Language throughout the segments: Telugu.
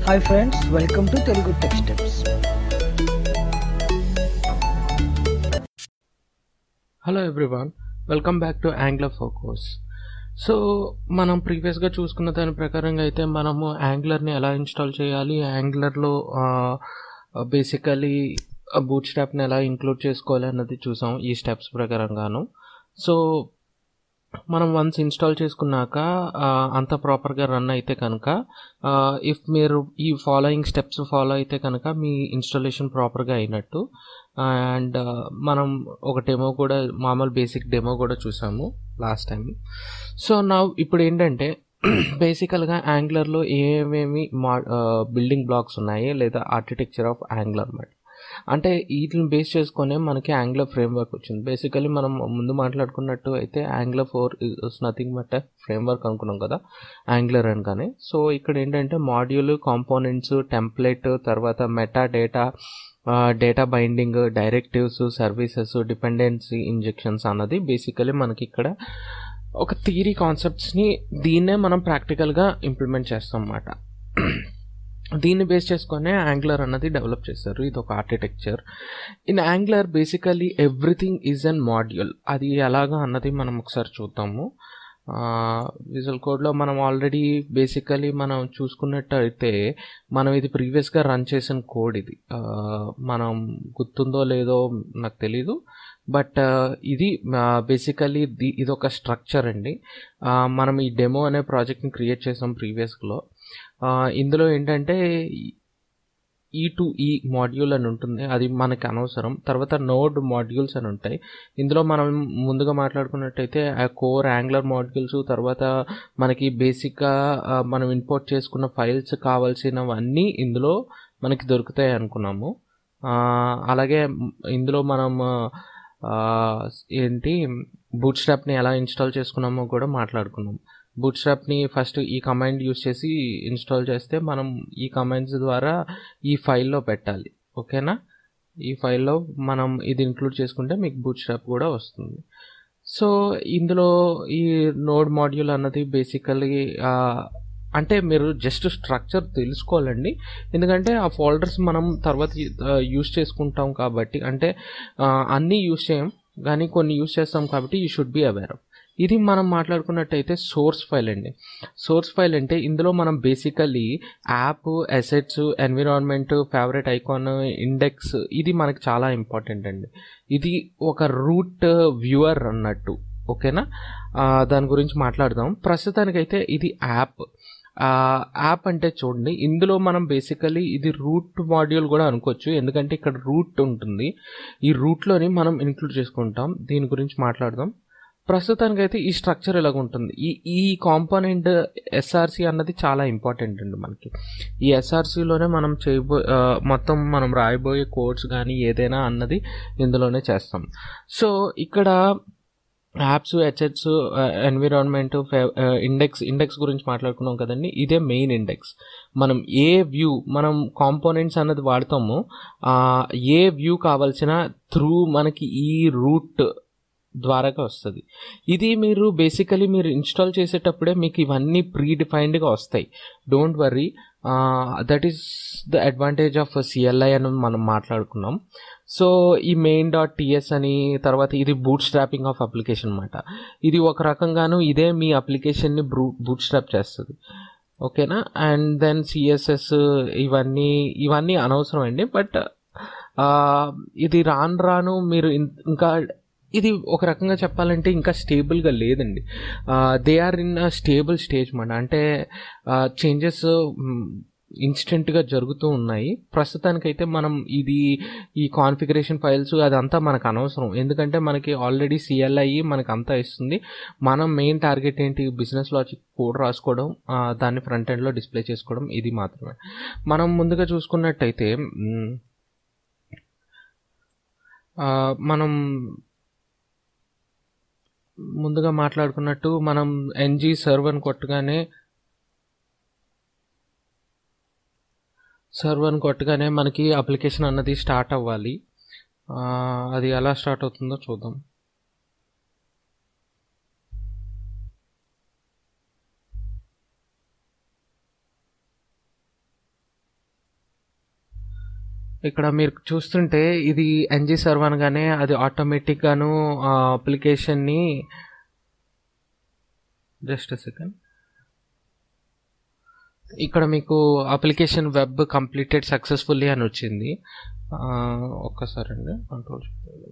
Hi friends welcome to Telugu tech steps hello everyone welcome back to Angular focus so మనం ప్రీవియస్గా చూసుకున్న దాని ప్రకారంగా అయితే మనము యాంగ్లర్ని ఎలా ఇన్స్టాల్ చేయాలి యాంగ్లర్లో బేసికలీ బూట్ స్టాప్ని ఎలా ఇంక్లూడ్ చేసుకోవాలి అన్నది చూసాం ఈ స్టెప్స్ ప్రకారంగాను సో మనం వన్స్ ఇన్స్టాల్ చేసుకున్నాక ఆ, అంత ప్రాపర్గా రన్ అయితే కనుక ఇఫ్ మీరు ఈ ఫాలోయింగ్ స్టెప్స్ ఫాలో అయితే కనుక మీ ఇన్స్టాలేషన్ ప్రాపర్గా అయినట్టు అండ్ మనం ఒక డెమో కూడా మామూలు బేసిక్ డెమో కూడా చూసాము లాస్ట్ టైం సో నా ఇప్పుడు ఏంటంటే బేసికల్గా యాంగ్లర్లో ఏమేమి మా బిల్డింగ్ బ్లాక్స్ ఉన్నాయి లేదా ఆర్కిటెక్చర్ ఆఫ్ యాంగ్లర్ మాట అంటే వీటిని బేస్ చేసుకొని మనకి యాంగ్లర్ ఫ్రేమ్వర్క్ వచ్చింది బేసికలీ మనం ముందు మాట్లాడుకున్నట్టు అయితే Angular four is nothing but framework అనుకున్నాం కదా యాంగ్లర్ అనగానే సో ఇక్కడ ఏంటంటే మాడ్యూల్ కాంపోనెంట్స్ టెంప్లెట్ తర్వాత meta data data binding directives services dependency injections అన్నది బేసికలీ మనకి ఇక్కడ ఒక థియరీ కాన్సెప్ట్స్ని దీన్నే మనం ప్రాక్టికల్గా ఇంప్లిమెంట్ చేస్తాం అన్నమాట దీన్ని బేస్ చేసుకొని యాంగ్లర్ అన్నది డెవలప్ చేశారు ఇది ఒక architecture in Angular basically everything is on module అది ఎలాగా అన్నది మనం ఒకసారి చూద్దాము విజువల్ కోడ్లో మనం ఆల్రెడీ బేసికలీ మనం చూసుకున్నట్టయితే మనం ఇది ప్రీవియస్గా రన్ చేసిన కోడ్ ఇది ఆ, మనం గుర్తుందో లేదో నాకు తెలీదు బట్ ఇది బేసికలీ ఇది ఒక స్ట్రక్చర్ అండి ఆ, మనం ఈ డెమో అనే ప్రాజెక్ట్ని క్రియేట్ చేసాం ప్రీవియస్లో ఇందులో ఏంటంటే ఈ టు ఈ మాడ్యూల్ అని ఉంటుంది అది మనకి అనవసరం తర్వాత నోడ్ మాడ్యూల్స్ అని ఉంటాయి ఇందులో మనం ముందుగా మాట్లాడుకున్నట్టయితే ఆ కోర్ యాంగ్లర్ మాడ్యూల్స్ తర్వాత మనకి బేసిక్గా ఆ, మనం ఇంపోర్ట్ చేసుకున్న ఫైల్స్ కావాల్సినవన్నీ ఇందులో మనకి దొరుకుతాయి అనుకున్నాము ఆ, అలాగే ఇందులో మనం ఆ, ఏంటి బూట్ స్ట్రాప్ని ఎలా ఇన్స్టాల్ చేసుకున్నామో కూడా మాట్లాడుకున్నాం బూట్ స్ట్రాప్ని ఫస్ట్ ఈ కమాండ్ యూస్ చేసి ఇన్స్టాల్ చేస్తే మనం ఈ కమాండ్స్ ద్వారా ఈ ఫైల్లో పెట్టాలి ఓకేనా ఈ ఫైల్లో మనం ఇది ఇంక్లూడ్ చేసుకుంటే మీకు బూట్ స్ట్రాప్ కూడా వస్తుంది సో ఇందులో ఈ నోడ్ మాడ్యూల్ అన్నది బేసికలీ అంటే మీరు జస్ట్ స్ట్రక్చర్ తెలుసుకోవాలండి ఎందుకంటే ఆ ఫోల్డర్స్ మనం తర్వాత యూస్ చేసుకుంటాం కాబట్టి అంటే ఆ, అన్నీ యూస్ చేయం కానీ కొన్ని యూస్ చేస్తాం కాబట్టి you should be aware of ఇది మనం మాట్లాడుకున్నట్టయితే సోర్స్ ఫైల్ అండి సోర్స్ ఫైల్ అంటే ఇందులో మనం basically app assets environment favourite icon index ఇది మనకి చాలా ఇంపార్టెంట్ అండి ఇది ఒక రూట్ వ్యూవర్ అన్నట్టు ఓకేనా ఆ, దాని గురించి మాట్లాడదాం ప్రస్తుతానికైతే ఇది యాప్ యాప్ అంటే చూడండి ఇందులో మనం బేసికలీ ఇది రూట్ మాడ్యూల్ కూడా అనుకోవచ్చు ఎందుకంటే ఇక్కడ రూట్ ఉంటుంది ఈ రూట్లోని మనం ఇంక్లూడ్ చేసుకుంటాం దీని గురించి మాట్లాడదాం ప్రస్తుతానికైతే ఈ స్ట్రక్చర్ ఇలాగ ఉంటుంది ఈ ఈ కాంపోనెంట్ ఎస్ఆర్సి అన్నది చాలా ఇంపార్టెంట్ అండి మనకి ఈ ఎస్ఆర్సిలోనే మనం చేయబో ఆ, మొత్తం మనం రాయబోయే కోడ్స్ కానీ ఏదైనా అన్నది ఇందులోనే చేస్తాం సో ఇక్కడ యాప్స్ హెచ్హెచ్స్ ఎన్విరాన్మెంట్ ఇండెక్స్ ఇండెక్స్ గురించి మాట్లాడుకున్నాం కదండి ఇదే మెయిన్ ఇండెక్స్ మనం ఏ వ్యూ మనం కాంపోనెంట్స్ అన్నది వాడతామో ఆ, ఏ వ్యూ కావాల్సిన త్రూ మనకి ఈ రూట్ ద్వారాగా వస్తుంది ఇది మీరు బేసికలీ మీరు ఇన్స్టాల్ చేసేటప్పుడే మీకు ఇవన్నీ ప్రీ డిఫైన్డ్గా వస్తాయి don't worry that is the advantage of CLI అని మనం మాట్లాడుకున్నాం సో ఈ మెయిన్ డాట్ టిఎస్ అని తర్వాత ఇది బూట్ స్ట్రాపింగ్ ఆఫ్ అప్లికేషన్ అనమాట ఇది ఒక రకంగాను ఇదే మీ అప్లికేషన్ని బ్రూ బూట్ స్ట్రాప్ చేస్తుంది ఓకేనా అండ్ దెన్ సిఎస్ఎస్ ఇవన్నీ ఇవన్నీ అనవసరం అండి బట్ ఇది రాను రాను మీరు ఇన్- ఇంకా ఇది ఒక రకంగా చెప్పాలంటే ఇంకా స్టేబుల్గా లేదండి they are in stable stage మాట అంటే చేంజెస్ ఇన్స్టెంట్గా జరుగుతూ ఉన్నాయి ప్రస్తుతానికైతే మనం ఇది ఈ కాన్ఫిగరేషన్ ఫైల్స్ అదంతా మనకు అనవసరం ఎందుకంటే మనకి ఆల్రెడీ సిఎల్ఐ మనకు అంతా ఇస్తుంది మనం మెయిన్ టార్గెట్ ఏంటి బిజినెస్ లాజిక్ కోడ్ రాసుకోవడం ఆ, దాన్ని ఫ్రంట్ ఎండ్లో డిస్ప్లే చేసుకోవడం ఇది మాత్రమే మనం ముందుగా చూసుకున్నట్టయితే మ్, ఆ, మనం ముందుగా మాట్లాడుకున్నట్టు మనం ఎన్జీ సర్వర్ కొట్టగానే సర్వర్ కొట్టగానే మనకి అప్లికేషన్ అన్నది స్టార్ట్ అవ్వాలి ఆ, అది ఎలా స్టార్ట్ అవుతుందో చూద్దాం ఇక్కడ మీరు చూస్తుంటే ఇది ఎన్జి సర్వ్ అనగానే అది ఆటోమేటిక్ గాను అప్లికేషన్ ని జస్ట్ సెకండ్ ఇక్కడ మీకు అప్లికేషన్ వెబ్ కంప్లీటెడ్ సక్సెస్ఫుల్లీ అని వచ్చింది ఆ, ఒక్కసారి అండి కంట్రోల్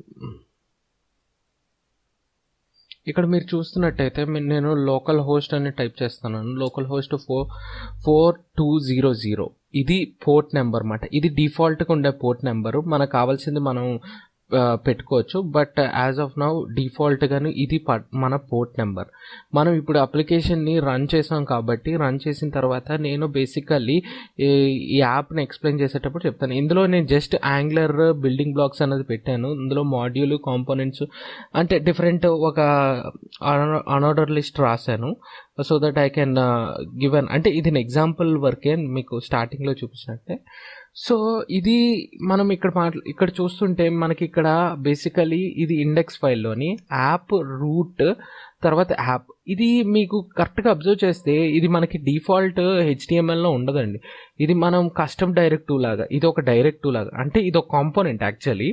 ఇక్కడ మీరు చూస్తున్నట్టయితే మీ- నేను లోకల్ హోస్ట్ అని టైప్ చేస్తున్నాను localhost four four two zero zero ఇది పోర్ట్ నెంబర్ అన్నమాట ఇది డిఫాల్ట్గా ఉండే పోర్ట్ నెంబరు మనకు కావాల్సింది మనం ఆ, పెట్టుకోవచ్చు బట్ యాజ్ ఆఫ్ నౌ డిఫాల్ట్గాను ఇది ప- మన పోర్ట్ నెంబర్ మనం ఇప్పుడు అప్లికేషన్ని రన్ చేసాం కాబట్టి రన్ చేసిన తర్వాత నేను బేసికల్లీ ఈ ఈ యాప్ని ఎక్స్ప్లెయిన్ చేసేటప్పుడు చెప్తాను ఇందులో నేను జస్ట్ యాంగ్లర్ బిల్డింగ్ బ్లాక్స్ అనేది పెట్టాను ఇందులో మాడ్యూల్ కాంపోనెంట్స్ అంటే డిఫరెంట్ ఒక అనార్డర్ లిస్ట్ రాశాను so that I can give an అంటే ఇది ఎగ్జాంపుల్ వర్కే మీకు స్టార్టింగ్లో చూపించినట్టే సో ఇది మనం ఇక్కడ మాట్లా ఇక్కడ చూస్తుంటే మనకి ఇక్కడ బేసికలీ ఇది ఇండెక్స్ ఫైల్లోని యాప్ రూట్ తర్వాత యాప్ ఇది మీకు కరెక్ట్గా అబ్జర్వ్ చేస్తే ఇది మనకి డిఫాల్ట్ హెచ్డిఎంఎల్లో ఉండదండి ఇది మనం కస్టమ్ డైరెక్టివ్ లాగా ఇది ఒక డైరెక్టివ్ లాగా అంటే ఇది ఒక కాంపోనెంట్ యాక్చువల్లీ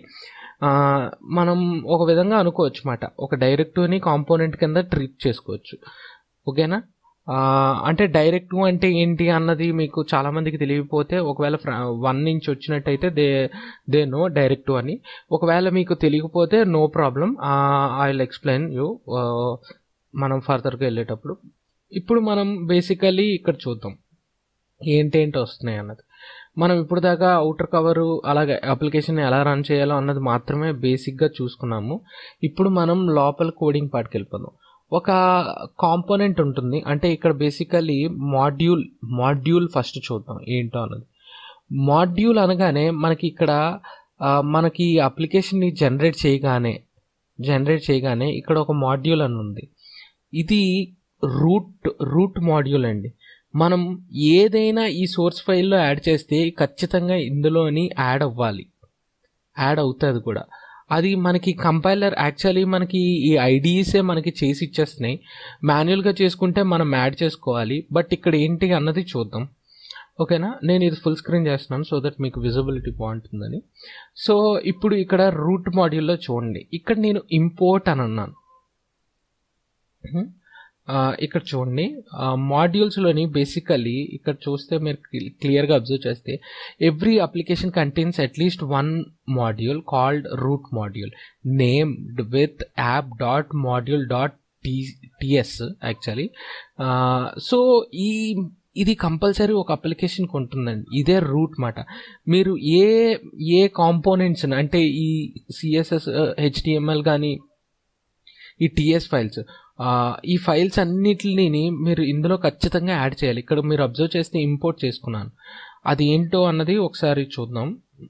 మనం ఒక విధంగా అనుకోవచ్చు మాట ఒక డైరెక్టివ్ని కాంపోనెంట్ కింద ట్రీట్ చేసుకోవచ్చు ఓకేనా ఆ, అంటే డైరెక్టివ్ అంటే ఏంటి అన్నది మీకు చాలా మందికి తెలియకపోతే ఒకవేళ వన్ నుంచి వచ్చినట్టయితే దే దే నో డైరెక్టివ్ అని ఒకవేళ మీకు తెలియకపోతే no problem I will explain you మనం ఫర్దర్గా వెళ్ళేటప్పుడు ఇప్పుడు మనం బేసికలీ ఇక్కడ చూద్దాం ఏంటేంటి వస్తున్నాయి అన్నది మనం ఇప్పుడు దాకా అవుటర్ కవర్ అలాగే అప్లికేషన్ ఎలా రన్ చేయాలో అన్నది మాత్రమే బేసిక్గా చూసుకున్నాము ఇప్పుడు మనం లోపల కోడింగ్ పార్ట్కి వెళ్ళిపోదాం ఒక కాంపోనెంట్ ఉంటుంది అంటే ఇక్కడ బేసికలీ మాడ్యూల్ మాడ్యూల్ ఫస్ట్ చూద్దాం ఏంటో అన్నది మాడ్యూల్ అనగానే మనకి ఇక్కడ ఆ, మనకి అప్లికేషన్ని జనరేట్ చేయగానే జనరేట్ చేయగానే ఇక్కడ ఒక మాడ్యూల్ అని ఉంది ఇది రూట్ రూట్ మాడ్యూల్ అండి మనం ఏదైనా ఈ సోర్స్ ఫైల్లో యాడ్ చేస్తే ఖచ్చితంగా ఇందులోని యాడ్ అవ్వాలి యాడ్ అవుతుంది కూడా అది మనకి కంపైలర్ యాక్చువల్లీ మనకి ఈ ఐడిఈసే మనకి చేసి ఇచ్చేస్తున్నాయి మాన్యువల్గా చేసుకుంటే మనం యాడ్ చేసుకోవాలి బట్ ఇక్కడ ఏంటి అన్నది చూద్దాం ఓకేనా నేను ఇది ఫుల్ స్క్రీన్ చేస్తున్నాను సో దట్ మీకు విజిబిలిటీ బాగుంటుందని సో ఇప్పుడు ఇక్కడ రూట్ మాడ్యూల్లో చూడండి ఇక్కడ నేను ఇంపోర్ట్ అని అన్నాను హ్మ్. ఆ, ఇక్కడ చూడండి మాడ్యూల్స్లోని బేసికలీ ఇక్కడ చూస్తే మీరు క్లియర్గా అబ్జర్వ్ చేస్తే every application contains at least one module called root module named with app dot module dot T TS actually so ఈ ఇది కంపల్సరీ ఒక అప్లికేషన్కి ఉంటుందండి ఇదే రూట్ మాట మీరు ఏ ఏ కాంపోనెంట్స్ అంటే ఈ సిఎస్ఎస్ హెచ్డిఎంఎల్ కానీ ఈ టిఎస్ ఫైల్స్ ఈ ఫైల్స్ అన్నిటిని మీరు ఇందులో ఖచ్చితంగా యాడ్ చేయాలి ఇక్కడ మీరు అబ్జర్వ్ చేస్తే ఇంపోర్ట్ చేసుకున్నాను అది ఏంటో అన్నది ఒకసారి చూద్దాం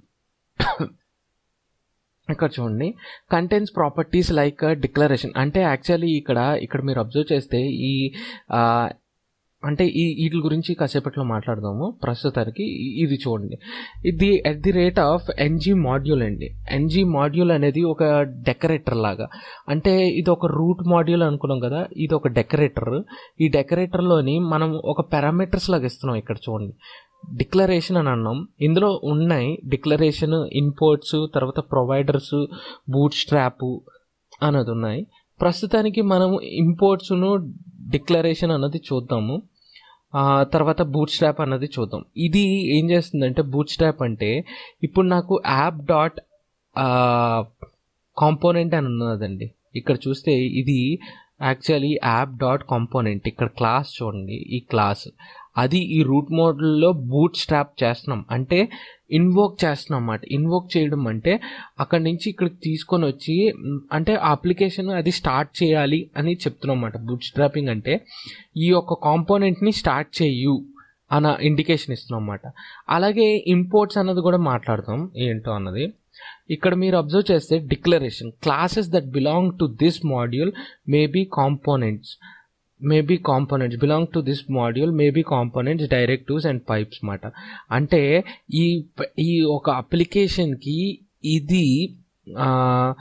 ఇక్కడ చూడండి కంటెంట్స్ ప్రాపర్టీస్ లైక్ డిక్లరేషన్ అంటే యాక్చువల్లీ ఇక్కడ ఇక్కడ మీరు అబ్జర్వ్ చేస్తే ఈ ఆ, అంటే ఈ వీటి గురించి కాసేపట్లో మాట్లాడదాము ప్రస్తుతానికి ఇ- ఇది చూడండి ఇది at the rate of NG module అండి ఎన్జీ మాడ్యూల్ అనేది ఒక డెకరేటర్ లాగా అంటే ఇది ఒక రూట్ మాడ్యూల్ అనుకున్నాం కదా ఇది ఒక డెకరేటర్ ఈ డెకరేటర్లోని మనం ఒక పారామీటర్స్ లాగా ఇస్తున్నాం ఇక్కడ చూడండి డిక్లరేషన్ అని అన్నాం ఇందులో ఉన్నాయి డిక్లరేషన్ ఇన్పోర్ట్స్ తర్వాత ప్రొవైడర్స్ బూట్ స్ట్రాప్ అన్నది ఉన్నాయి ప్రస్తుతానికి మనం ఇంపోర్ట్స్ను డిక్లరేషన్ అన్నది చూద్దాము ఆ తర్వాత బూట్ స్ట్రాప్ అన్నది చూద్దాం ఇది ఏం చేస్తుందంటే బూట్ స్ట్రాప్ అంటే ఇప్పుడు నాకు యాప్ డాట్ కాంపోనెంట్ అని ఉన్నదండి ఇక్కడ చూస్తే ఇది యాక్చువల్లీ యాప్ డాట్ కాంపోనెంట్ ఇక్కడ క్లాస్ చూడండి ఈ క్లాస్ అది ఈ రూట్ మోడల్లో బూట్ స్ట్రాప్ చేస్తున్నాం అంటే ఇన్వోక్ చేస్తున్నాం అన్నమాట ఇన్వోక్ చేయడం అంటే అక్కడి నుంచి ఇక్కడికి తీసుకొని వచ్చి మ్, అంటే ఆ అప్లికేషన్ అది స్టార్ట్ చేయాలి అని చెప్తున్నాం అన్నమాట బూట్ స్ట్రాపింగ్ అంటే ఈ యొక్క కాంపోనెంట్ని స్టార్ట్ చేయు అన్న ఇండికేషన్ ఇస్తున్నాం అన్నమాట అలాగే ఇంపోర్ట్స్ అన్నది కూడా మాట్లాడతాం ఏంటో అన్నది ఇక్కడ మీరు అబ్జర్వ్ చేస్తే declaration classes that belong to this module may be components may be components belong to this module may be components directives and pipes మాట అంటే ఈ ఈ ఒక అప్లికేషన్కి ఇది ఆ,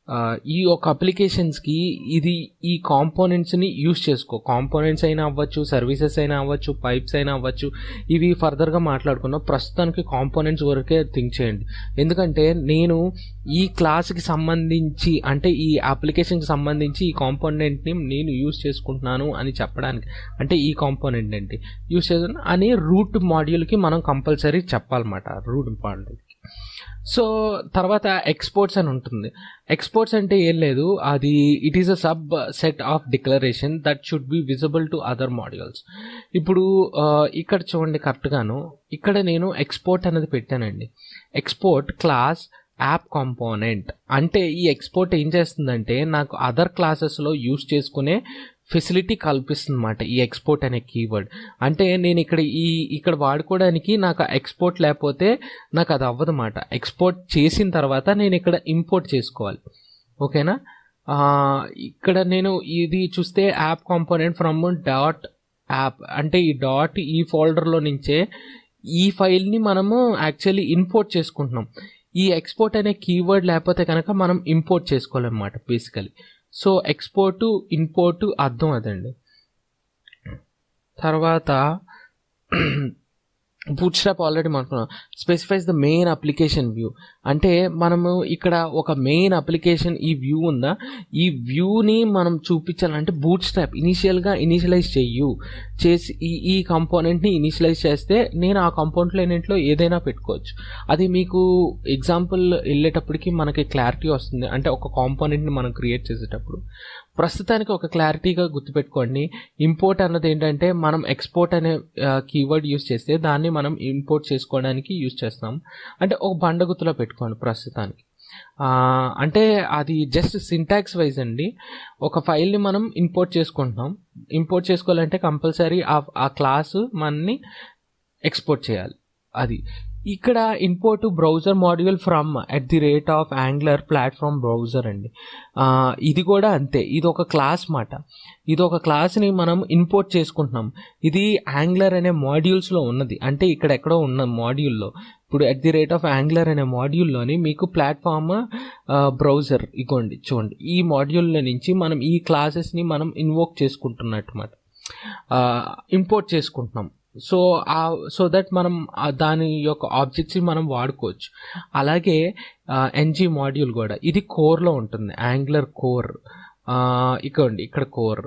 ఆ, ఈ ఒక అప్లికేషన్స్కి ఇది ఈ కాంపోనెంట్స్ని యూస్ చేసుకో కాంపోనెంట్స్ అయినా అవ్వచ్చు సర్వీసెస్ అయినా అవ్వచ్చు పైప్స్ అయినా అవ్వచ్చు ఇవి ఫర్దర్గా మాట్లాడుకున్నాం ప్రస్తుతానికి కాంపోనెంట్స్ వరకే థింక్ చేయండి ఎందుకంటే నేను ఈ క్లాస్కి సంబంధించి అంటే ఈ అప్లికేషన్కి సంబంధించి ఈ కాంపోనెంట్ని నేను యూస్ చేసుకుంటున్నాను అని చెప్పడానికి అంటే ఈ కాంపోనెంట్ ఏంటి యూస్ చేస్తాను అని రూట్ మాడ్యూల్కి మనం కంపల్సరీ చెప్పాలన్నమాట రూట్ మాడ్యూల్కి సో తర్వాత ఎక్స్పోర్ట్స్ అని ఉంటుంది ఎక్స్పోర్ట్స్ అంటే ఏం లేదు అది it is a subset of declaration that should be visible to other modules ఇప్పుడు ఆ, ఇక్కడ చూడండి కరెక్ట్గాను ఇక్కడ నేను ఎక్స్పోర్ట్ అనేది పెట్టానండి ఎక్స్పోర్ట్ క్లాస్ యాప్ కాంపోనెంట్ అంటే ఈ ఎక్స్పోర్ట్ ఏం చేస్తుందంటే నాకు అదర్ క్లాసెస్లో యూస్ చేసుకునే ఫెసిలిటీ కల్పిస్తుంది అనమాట ఈ ఎక్స్పోర్ట్ అనే కీవర్డ్ అంటే నేను ఇక్కడ ఈ ఇక్కడ వాడుకోవడానికి నాకు ఎక్స్పోర్ట్ లేకపోతే నాకు అది అవ్వదన్నమాట ఎక్స్పోర్ట్ చేసిన తర్వాత నేను ఇక్కడ ఇంపోర్ట్ చేసుకోవాలి ఓకేనా ఆ, ఇక్కడ నేను ఇది చూస్తే app component from dot app అంటే ఈ డాట్ ఈ ఫోల్డర్లో నుంచే ఈ ఫైల్ని మనము యాక్చువల్లీ ఇంపోర్ట్ చేసుకుంటున్నాం ఈ ఎక్స్పోర్ట్ అనే కీవర్డ్ లేకపోతే కనుక మనం ఇంపోర్ట్ చేసుకోవాలన్నమాట బేసికలీ సో ఎక్స్పోర్టు ఇంపోర్టు అర్థం అదండి తర్వాత బూట్ స్ట్రాప్ ఆల్రెడీ మనకున్నాం specifies the main application view అంటే మనము ఇక్కడ ఒక మెయిన్ అప్లికేషన్ ఈ వ్యూ ఉందా ఈ వ్యూని మనం చూపించాలంటే బూట్ స్ట్రాప్ ఇనీషియల్గా ఇనీషియలైజ్ చెయ్యు చేసి ఈ ఈ కాంపోనెంట్ని ఇనీషియలైజ్ చేస్తే నేను ఆ కాంపోనెంట్ ఎన్నింటిలో ఏదైనా పెట్టుకోవచ్చు అది మీకు ఎగ్జాంపుల్ వెళ్ళేటప్పటికి మనకి క్లారిటీ వస్తుంది అంటే ఒక కాంపోనెంట్ని మనం క్రియేట్ చేసేటప్పుడు ప్రస్తుతానికి ఒక క్లారిటీగా గుర్తుపెట్టుకోండి ఇంపోర్ట్ అన్నది ఏంటంటే మనం ఎక్స్పోర్ట్ అనే కీవర్డ్ యూస్ చేస్తే దాన్ని మనం ఇంపోర్ట్ చేసుకోవడానికి యూస్ చేస్తాం అంటే ఒక బండ గుర్తులో పెట్టుకోండి ప్రస్తుతానికి ఆ, అంటే అది జస్ట్ సింటాక్స్ వైజ్ అండి ఒక ఫైల్ని మనం ఇంపోర్ట్ చేసుకుంటున్నాం ఇంపోర్ట్ చేసుకోవాలంటే కంపల్సరీ ఆ ఆ క్లాసు మనని ఎక్స్పోర్ట్ చేయాలి అది ఇక్కడ import browser module from at the rate of angular platform browser అండి ఆ, ఇది కూడా అంతే ఇది ఒక క్లాస్ మాట ఇది ఒక క్లాస్ని మనం ఇంపోర్ట్ చేసుకుంటున్నాం ఇది యాంగ్లర్ అనే మాడ్యూల్స్లో ఉన్నది అంటే ఇక్కడ ఎక్కడో ఉన్న మాడ్యూల్లో ఇప్పుడు at the rate of angular అనే మాడ్యూల్లోని మీకు ప్లాట్ఫామ్ బ్రౌజర్ ఇగోండి చూడండి ఈ మాడ్యూల్లో నుంచి మనం ఈ క్లాసెస్ని మనం ఇన్వోక్ చేసుకుంటున్నట్టు మాట ఇంపోర్ట్ చేసుకుంటున్నాం సో ఆ సో దట్ మనం ఆ దాని యొక్క ఆబ్జెక్ట్స్ని మనం వాడుకోవచ్చు అలాగే ఎన్జీ మాడ్యూల్ కూడా ఇది కోర్లో ఉంటుంది యాంగ్లర్ కోర్ ఇక్కడండి ఇక్కడ కోర్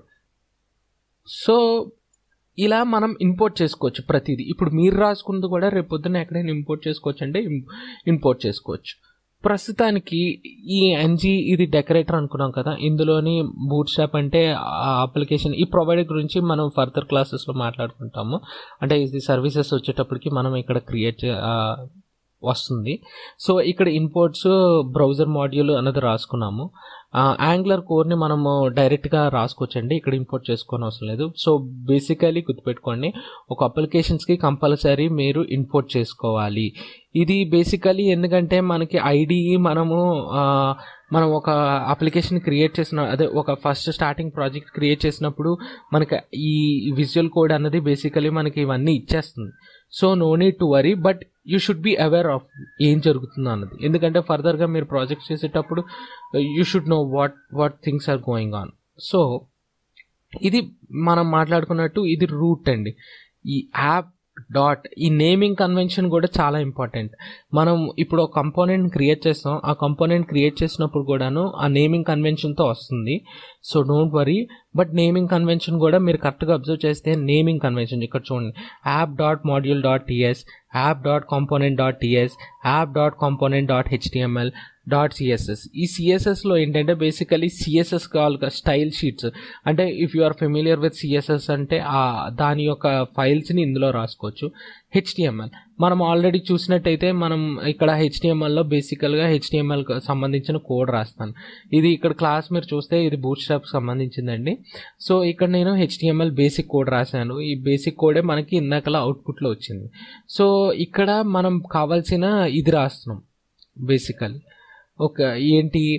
సో ఇలా మనం ఇంపోర్ట్ చేసుకోవచ్చు ప్రతిదీ ఇప్పుడు మీరు రాసుకున్నది కూడా రేపు పొద్దున్న ఎక్కడైనా ఇంపోర్ట్ చేసుకోవచ్చు అంటే ఇంపోర్ట్ చేసుకోవచ్చు ప్రస్తుతానికి ఈ ఎన్జీ ఇది డెకరేటర్ అనుకున్నాం కదా ఇందులోని బూట్ స్టాప్ అంటే ఆ అప్లికేషన్ ఈ ప్రొవైడర్ గురించి మనం ఫర్దర్ క్లాసెస్లో మాట్లాడుకుంటాము అంటే ఇది సర్వీసెస్ వచ్చేటప్పటికి మనం ఇక్కడ క్రియేట్ వస్తుంది సో ఇక్కడ ఇంపోర్ట్స్ బ్రౌజర్ మాడ్యూల్ అన్నది రాసుకున్నాము యాంగ్లర్ కోర్ని మనము డైరెక్ట్గా రాసుకోవచ్చండి ఇక్కడ ఇంపోర్ట్ చేసుకోని అవసరం లేదు సో బేసికలీ గుర్తుపెట్టుకోండి ఒక అప్లికేషన్స్కి కంపల్సరీ మీరు ఇంపోర్ట్ చేసుకోవాలి ఇది బేసికలీ ఎందుకంటే మనకి ఐడి మనము ఆ, మనం ఒక అప్లికేషన్ క్రియేట్ చేసిన అదే ఒక ఫస్ట్ స్టార్టింగ్ ప్రాజెక్ట్ క్రియేట్ చేసినప్పుడు మనకి ఈ విజువల్ కోడ్ అన్నది బేసికలీ మనకి ఇవన్నీ ఇచ్చేస్తుంది so no need to worry but you should be aware of ఏం జరుగుతుందో అన్నది ఎందుకంటే ఫర్దర్గా మీరు ప్రాజెక్ట్ చేసేటప్పుడు you should know what what things are going on so ఇది మనం మాట్లాడుకున్నట్టు ఇది రూట్ అండి ఈ యాప్ డాట్ ఈ నేమింగ్ కన్వెన్షన్ కూడా చాలా ఇంపార్టెంట్ మనం ఇప్పుడు ఒక కంపోనెంట్ క్రియేట్ చేస్తాం ఆ కంపోనెంట్ క్రియేట్ చేసినప్పుడు కూడాను ఆ నేమింగ్ కన్వెన్షన్తో వస్తుంది so don't worry but naming convention కూడా మీరు కరెక్ట్గా అబ్జర్వ్ చేస్తే నేమింగ్ కన్వెన్షన్ ఇక్కడ చూడండి app dot module dot TS app dot component dot TS app dot component dot HTML dot CSS ఈ సిఎస్ఎస్లో ఏంటంటే బేసికలీ సిఎస్ఎస్ కావాలి స్టైల్ షీట్స్ అంటే if you are familiar with CSS అంటే ఆ దాని యొక్క ఫైల్స్ని ఇందులో రాసుకోవచ్చు హెచ్టిఎంఎల్ మనం ఆల్రెడీ చూసినట్టయితే మనం ఇక్కడ హెచ్టిఎంఎల్లో బేసికల్గా హెచ్టిఎంఎల్ సంబంధించిన కోడ్ రాస్తాను ఇది ఇక్కడ క్లాస్ మీరు చూస్తే ఇది బూట్ స్టాప్ సంబంధించిందండి సో ఇక్కడ నేను హెచ్టిఎంఎల్ బేసిక్ కోడ్ రాశాను ఈ బేసిక్ కోడే మనకి ఇందాకలా అవుట్పుట్లో వచ్చింది సో ఇక్కడ మనం కావాల్సిన ఇది రాస్తున్నాం బేసికలీ ఒక ఏంటి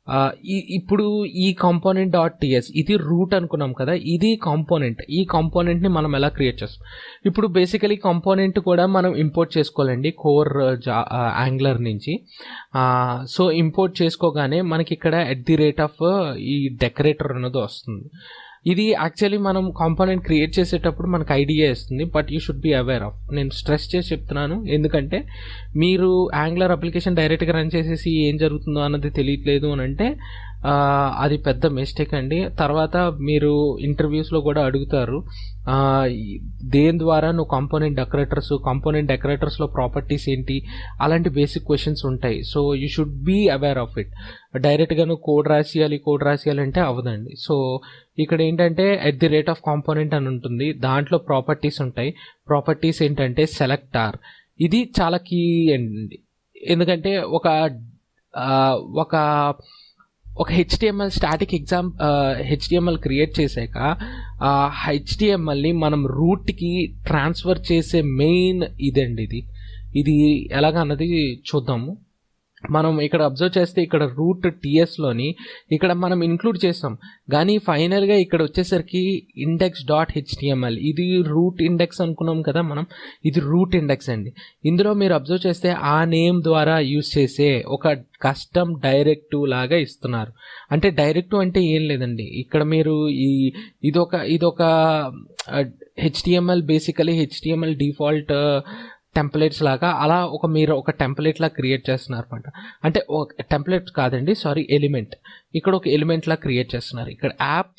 ఇప్పుడు ఈ కాంపోనెంట్ డాట్ టిఎస్ ఇది రూట్ అనుకున్నాం కదా ఇది కాంపోనెంట్ ఈ కాంపోనెంట్ని మనం ఎలా క్రియేట్ చేస్తాం ఇప్పుడు బేసికలీ కాంపోనెంట్ కూడా మనం ఇంపోర్ట్ చేసుకోవాలండి కోర్ జా యాంగ్లర్ నుంచి సో ఇంపోర్ట్ చేసుకోగానే మనకి ఇక్కడ ఎట్ ది రేట్ ఆఫ్ ఈ డెకరేటర్ అన్నది వస్తుంది ఇది యాక్చువల్లీ మనం కాంపోనెంట్ క్రియేట్ చేసేటప్పుడు మనకు ఐడియా ఇస్తుంది but you should be aware of నేను స్ట్రెస్ చేసి చెప్తున్నాను ఎందుకంటే మీరు యాంగ్లర్ అప్లికేషన్ డైరెక్ట్గా రన్ చేసేసి ఏం జరుగుతుందో అన్నది తెలియట్లేదు అని అంటే ఆ, అది పెద్ద మిస్టేక్ అండి తర్వాత మీరు ఇంటర్వ్యూస్లో కూడా అడుగుతారు ఆ, ఈ- దేని ద్వారా నువ్వు కాంపోనెంట్ డెకరేటర్స్ కాంపోనెంట్ డెకరేటర్స్లో ప్రాపర్టీస్ ఏంటి అలాంటి బేసిక్ క్వశ్చన్స్ ఉంటాయి so you should be aware of it డైరెక్ట్గా నువ్వు కోడ్ రాసియాలి కోడ్ రాసియాలి అంటే అవ్వదండి సో ఇక్కడ ఏంటంటే at the rate of component అని ఉంటుంది దాంట్లో ప్రాపర్టీస్ ఉంటాయి ప్రాపర్టీస్ ఏంటంటే సెలెక్ట్ ఆర్ ఇది చాలా కీ అండి ఎందుకంటే ఒక ఆ, ఒక ఒక HTML static exam HTML create చేశాక ఆ హెచ్డిఎంఎల్ని మనం రూట్కి ట్రాన్స్ఫర్ చేసే మెయిన్ ఇదండి ఇది ఇది ఎలాగన్నది చూద్దాము మనం ఇక్కడ అబ్జర్వ్ చేస్తే ఇక్కడ రూట్ టిఎస్లోని ఇక్కడ మనం ఇంక్లూడ్ చేస్తాం కానీ ఫైనల్గా ఇక్కడ వచ్చేసరికి ఇండెక్స్ డాట్ హెచ్టిఎంఎల్ ఇది రూట్ ఇండెక్స్ అనుకున్నాం కదా మనం ఇది రూట్ ఇండెక్స్ అండి ఇందులో మీరు అబ్జర్వ్ చేస్తే ఆ నేమ్ ద్వారా యూజ్ చేసే ఒక కస్టమ్ డైరెక్టివ్ లాగా ఇస్తున్నారు అంటే డైరెక్టివ్ అంటే ఏం లేదండి ఇక్కడ మీరు ఈ ఇదొక ఇదొక HTML basically HTML default templates లాగా అలా ఒక మీరు ఒక టెంప్లెట్ లా క్రియేట్ చేస్తున్నారు అనమాట అంటే ఒక టెంప్లెట్ కాదండి సారీ ఎలిమెంట్ ఇక్కడ ఒక ఎలిమెంట్ లా క్రియేట్ చేస్తున్నారు ఇక్కడ యాప్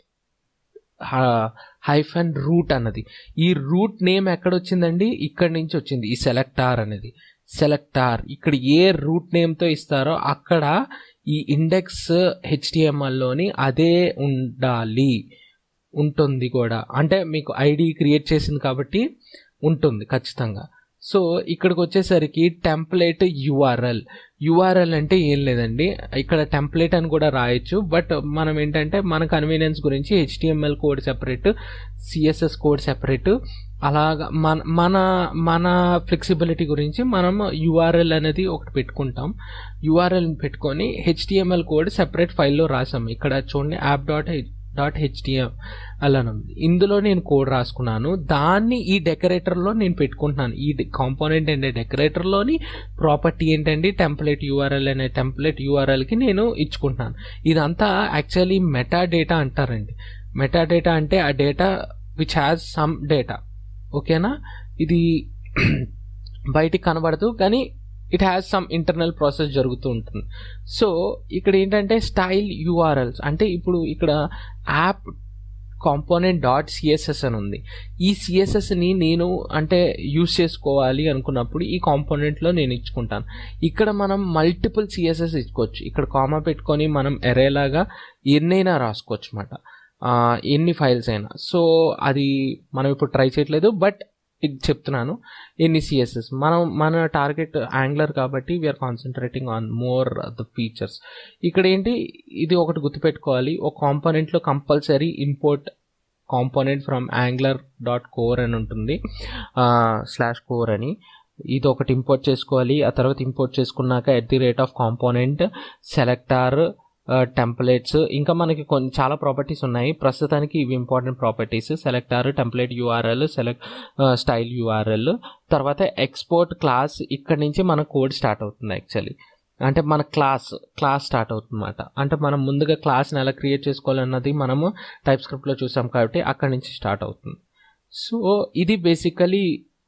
హైఫన్ రూట్ అన్నది ఈ రూట్ నేమ్ ఎక్కడ వచ్చిందండి ఇక్కడ నుంచి వచ్చింది ఈ సెలెక్టార్ అనేది సెలెక్టార్ ఇక్కడ ఏ రూట్ నేమ్తో ఇస్తారో అక్కడ ఈ ఇండెక్స్ హెచ్టిఎంఎల్లోని అదే ఉండాలి ఉంటుంది కూడా అంటే మీకు ఐడి క్రియేట్ చేసింది కాబట్టి ఉంటుంది ఖచ్చితంగా సో ఇక్కడికి వచ్చేసరికి టెంప్లెట్ యుఆర్ఎల్ యుఆర్ఎల్ అంటే ఏం లేదండి ఇక్కడ టెంప్లెట్ అని కూడా రాయొచ్చు బట్ మనం ఏంటంటే మన కన్వీనియన్స్ గురించి HTML code separate CSS code separate అలాగా మన మన మన ఫ్లెక్సిబిలిటీ గురించి మనం యుఆర్ఎల్ అనేది ఒకటి పెట్టుకుంటాం యుఆర్ఎల్ పెట్టుకొని హెచ్టిఎంఎల్ కోడ్ సెపరేట్ ఫైల్లో రాసాం ఇక్కడ చూడండి యాప్ డాట్ డాట్ హెచ్టిఎంఎల్ అని ఉంది ఇందులో నేను కోడ్ రాసుకున్నాను దాన్ని ఈ డెకరేటర్లో నేను పెట్టుకుంటున్నాను ఈ కాంపోనెంట్ అనే డెకరేటర్లోని ప్రాపర్టీ ఏంటండి టెంప్లెట్ యూఆర్ఎల్ అనే టెంప్లెట్ యూఆర్ఎల్కి నేను ఇచ్చుకుంటున్నాను ఇదంతా యాక్చువల్లీ మెటా డేటా అంటారండి మెటా డేటా అంటే ఆ data which has some data ఓకేనా ఇది బయటికి కనబడదు కానీ it has some internal process జరుగుతూ ఉంటుంది సో ఇక్కడ ఏంటంటే స్టైల్ యూఆర్ఎల్స్ అంటే ఇప్పుడు ఇక్కడ యాప్ కాంపోనెంట్ డాట్ సిఎస్ఎస్ అని ఉంది ఈ సిఎస్ఎస్ని నేను అంటే యూస్ చేసుకోవాలి అనుకున్నప్పుడు ఈ కాంపోనెంట్లో నేను ఇచ్చుకుంటాను ఇక్కడ మనం మల్టిపుల్ సిఎస్ఎస్ ఇచ్చుకోవచ్చు ఇక్కడ కామా పెట్టుకొని మనం ఎరేలాగా ఎన్నైనా రాసుకోవచ్చు అనమాట ఎన్ని ఫైల్స్ అయినా సో అది మనం ఇప్పుడు ట్రై చేయట్లేదు బట్ ఇది చెప్తున్నాను ఎన్ని సిఎస్ఎస్ మనం మన టార్గెట్ యాంగ్లర్ కాబట్టి we are concentrating on more the features ఇక్కడ ఏంటి ఇది ఒకటి గుర్తుపెట్టుకోవాలి ఒక కాంపోనెంట్లో compulsory import component from angular dot core అని ఉంటుంది స్లాష్ కోర్ అని ఇది ఒకటి ఇంపోర్ట్ చేసుకోవాలి ఆ తర్వాత ఇంపోర్ట్ చేసుకున్నాక at the rate of component selector templates ఇంకా మనకి కొన్ని చాలా ప్రాపర్టీస్ ఉన్నాయి ప్రస్తుతానికి ఇవి important properties selector template URL select style URL తర్వాత ఎక్స్పోర్ట్ క్లాస్ ఇక్కడ నుంచి మన కోడ్ స్టార్ట్ అవుతుంది యాక్చువల్లీ అంటే మన క్లాస్ క్లాస్ స్టార్ట్ అవుతుందన్నమాట అంటే మనం ముందుగా క్లాస్ని ఎలా క్రియేట్ చేసుకోవాలన్నది మనము టైప్ స్క్రిప్ట్లో చూసాం కాబట్టి అక్కడి నుంచి స్టార్ట్ అవుతుంది సో ఇది బేసికలీ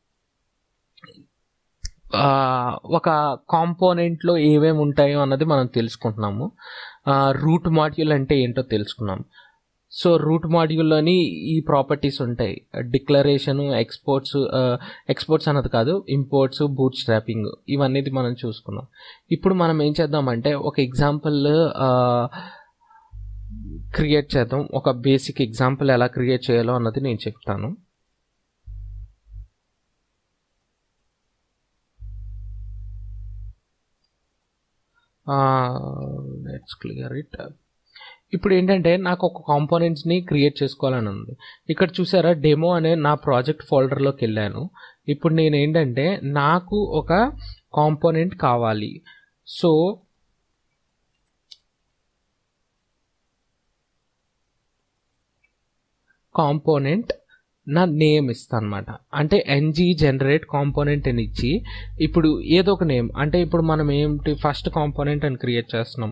ఒక కాంపోనెంట్లో ఏమేమి ఉంటాయో అన్నది మనం తెలుసుకుంటున్నాము రూట్ మాడ్యూల్ అంటే ఏంటో తెలుసుకున్నాం సో రూట్ మాడ్యూల్లోని ఈ ప్రాపర్టీస్ ఉంటాయి డిక్లరేషన్ ఎక్స్పోర్ట్స్ ఎక్స్పోర్ట్స్ అన్నది కాదు ఇంపోర్ట్స్ బూట్ స్ట్రాపింగ్ ఇవన్నీ మనం చూసుకున్నాం ఇప్పుడు మనం ఏం చేద్దామంటే ఒక ఎగ్జాంపుల్ క్రియేట్ చేద్దాం ఒక బేసిక్ ఎగ్జాంపుల్ ఎలా క్రియేట్ చేయాలో అన్నది నేను చెప్తాను లెట్స్ క్లియర్ ఇట్ ఇప్పుడు ఏంటంటే నాకు ఒక కాంపోనెంట్స్ని క్రియేట్ చేసుకోవాలని ఉంది ఇక్కడ చూసారా డెమో అనే నా ప్రాజెక్ట్ ఫోల్డర్లోకి వెళ్ళాను ఇప్పుడు నేను ఏంటంటే నాకు ఒక కాంపోనెంట్ కావాలి సో కాంపోనెంట్ నా నేమ్ ఇస్తాను అనమాట అంటే ఎన్జీ జనరేట్ కాంపోనెంట్ అని ఇచ్చి ఇప్పుడు ఏదో ఒక నేమ్ అంటే ఇప్పుడు మనం ఏంటి ఫస్ట్ కాంపోనెంట్ అని క్రియేట్ చేస్తున్నాం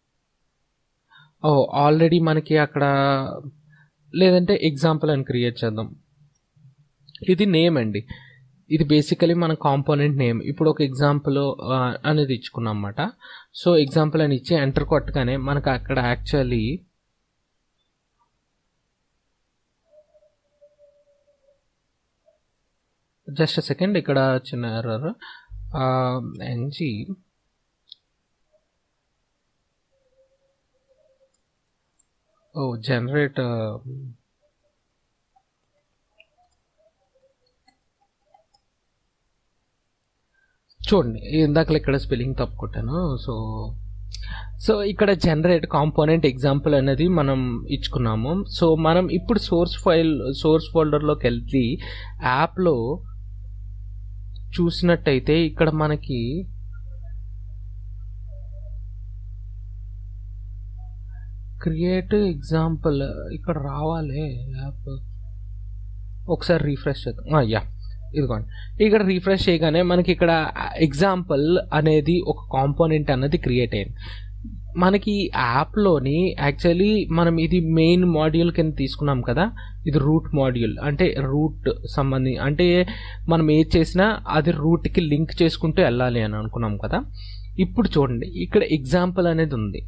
ఓ ఆల్రెడీ మనకి అక్కడ లేదంటే ఎగ్జాంపుల్ అని క్రియేట్ చేద్దాం ఇది నేమ్ అండి ఇది బేసికలీ మన కాంపోనెంట్ నేమ్ ఇప్పుడు ఒక ఎగ్జాంపుల్ అనేది ఇచ్చుకున్నాం అన్నమాట సో ఎగ్జాంపుల్ అని ఇచ్చి ఎంటర్ కొట్టగానే మనకు అక్కడ యాక్చువల్లీ జస్ట్ సెకండ్ ఇక్కడ చిన్న ఎర్రర్ ఎన్జీ ఓ జనరేట్ చూడండి ఇందాక ఇక్కడ స్పెల్లింగ్ తప్పు కొట్టాను సో సో ఇక్కడ జనరేట్ కాంపోనెంట్ ఎగ్జాంపుల్ అనేది మనం ఇచ్చుకున్నాము సో మనం ఇప్పుడు సోర్స్ ఫైల్ సోర్స్ ఫోల్డర్లోకి వెళ్తే యాప్లో చూసినట్టయితే ఇక్కడ మనకి క్రియేట్ ఎగ్జాంపుల్ ఇక్కడ రావాలి యాప్ ఒకసారి రీఫ్రెష్ చేద్దాం యా ఇదిగోండి ఇక్కడ రీఫ్రెష్ చేయగానే మనకి ఇక్కడ ఎగ్జాంపుల్ అనేది ఒక కాంపోనెంట్ అన్నది క్రియేట్ అయింది మనకి యాప్లోని యాక్చువల్లీ మనం ఇది మెయిన్ మాడ్యూల్ కింద తీసుకున్నాం కదా ఇది రూట్ మాడ్యూల్ అంటే రూట్ సంబంధి అంటే మనం ఏది చేసినా అది రూట్కి లింక్ చేసుకుంటూ వెళ్ళాలి అని అనుకున్నాం కదా ఇప్పుడు చూడండి ఇక్కడ ఎగ్జాంపుల్ అనేది ఉంది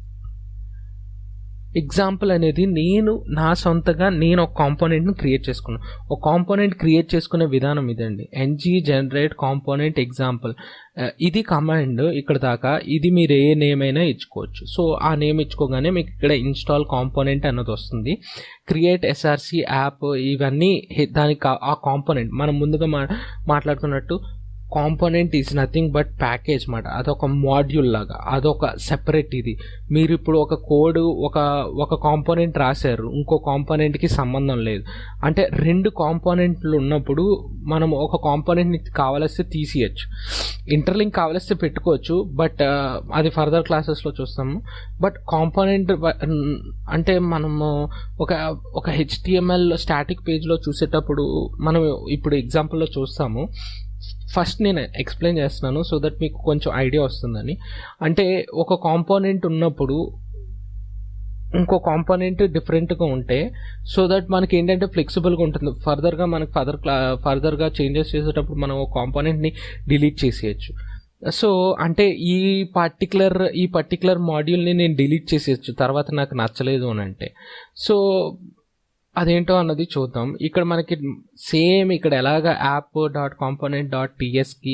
ఎగ్జాంపుల్ అనేది నేను నా సొంతగా నేను ఒక కాంపోనెంట్ని క్రియేట్ చేసుకున్నాను ఒక కాంపోనెంట్ క్రియేట్ చేసుకునే విధానం ఇదండి ఎన్జీ జనరేట్ కాంపోనెంట్ ఎగ్జాంపుల్ ఇది కమాండ్ ఇక్కడ దాకా ఇది మీరు ఏ నేమ్ అయినా ఇచ్చుకోవచ్చు సో ఆ నేమ్ ఇచ్చుకోగానే మీకు ఇక్కడ ఇన్స్టాల్ కాంపోనెంట్ అన్నది వస్తుంది క్రియేట్ ఎస్ఆర్సి యాప్ ఇవన్నీ దానికి ఆ కాంపోనెంట్ మనం ముందుగా మా మాట్లాడుకున్నట్టు component is nothing but package మాట అదొక మాడ్యూల్ లాగా అదొక సెపరేట్ ఇది మీరు ఇప్పుడు ఒక కోడ్ ఒక ఒక కాంపోనెంట్ రాశారు ఇంకో కాంపోనెంట్కి సంబంధం లేదు అంటే రెండు కాంపోనెంట్లు ఉన్నప్పుడు మనం ఒక కాంపోనెంట్ని కావలిస్తే తీసేయచ్చు ఇంటర్లింక్ కావలిస్తే పెట్టుకోవచ్చు బట్ అది ఫర్దర్ క్లాసెస్లో చూస్తాము బట్ కాంపోనెంట్ అంటే మనము ఒక ఒక హెచ్టిఎంఎల్ స్టాటిక్ పేజ్లో చూసేటప్పుడు మనం ఇప్పుడు ఎగ్జాంపుల్లో చూస్తాము ఫస్ట్ నేను ఎక్స్ప్లెయిన్ చేస్తున్నాను సో దట్ మీకు కొంచెం ఐడియా వస్తుందని అంటే ఒక కాంపోనెంట్ ఉన్నప్పుడు ఇంకో కాంపోనెంట్ డిఫరెంట్గా ఉంటే సో దట్ మనకి ఏంటంటే ఫ్లెక్సిబుల్గా ఉంటుంది ఫర్దర్గా మనకి ఫర్దర్ క్లా ఫర్దర్గా చేంజెస్ చేసేటప్పుడు మనం ఒక కాంపోనెంట్ని డిలీట్ చేసేయచ్చు సో అంటే ఈ పర్టికులర్ ఈ పర్టికులర్ మాడ్యూల్ని నేను డిలీట్ చేసేయచ్చు తర్వాత నాకు నచ్చలేదు అని అంటే సో అదేంటో అన్నది చూద్దాం ఇక్కడ మనకి సేమ్ ఇక్కడ ఎలాగ యాప్ డాట్ కాంపోనెంట్ డాట్ టీఎస్కి